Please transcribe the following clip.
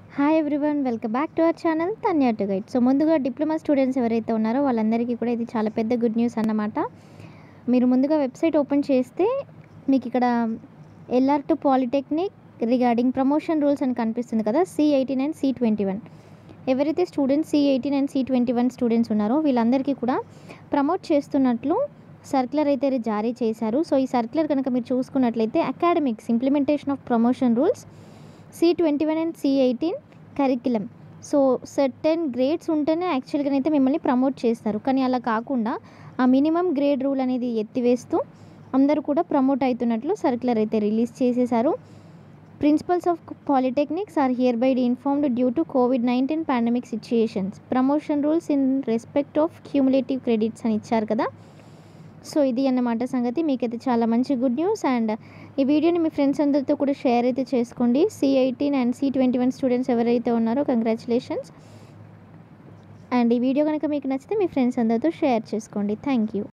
hi everyone welcome back to our channel Tanya to guide so ముందుగా diploma students ఎవరైతే ఉన్నారో వాళ్ళందరికీ కూడా ఇది చాలా పెద్ద గుడ్ న్యూస్ అన్నమాట మీరు ముందుగా వెబ్సైట్ ఓపెన్ చేస్తే మీకు ఇక్కడ LR to polytechnic regarding promotion rules అని కనిపిస్తుంది కదా C eighteen and C twenty one ఎవరైతే students C eighteen and C twenty one students ఉన్నారో వీళ్ళందరికీ కూడా ప్రమోట్ చేస్తున్నట్లు సర్క్యులర్ అయితే జారీ చేశారు సో ఈ సర్క్యులర్ కనుక మీరు చూసుకున్నట్లయితే academics implementation of promotion rules C twenty one and C eighteen curriculum so certain grades ఉంటేనే యాక్చువల్గా అయితే మిమ్మల్ని ప్రమోట్ చేస్తారు కానీ అలా కాకుండా ఆ మినిమం గ్రేడ్ రూల్ అనేది ఎత్తివేస్తూ అందరూ కూడా ప్రమోట్ అవుతున్నట్లు సర్క్యులర్ అయితే రిలీజ్ చేసేశారు principals of polytechnics are hereby informed due to COVID nineteen pandemic situations promotion rules in respect of cumulative credits అని ఇచ్చారు కదా సో ఇది అన్నమాట సంగతి మీకైతే చాలా మంచి గుడ్ న్యూస్ అండ్ ఈ వీడియోని మీ ఫ్రెండ్స్ అందరితో కూడా షేర్ అయితే చేసుకోండి C eighteen and C twenty one students ఎవరైతే ఉన్నారో కంగ్రాచులేషన్స్ అండ్ ఈ వీడియో కనుక మీకు నచ్చితే మీ ఫ్రెండ్స్ అందరితో షేర్ చేసుకోండి థ్యాంక్ యూ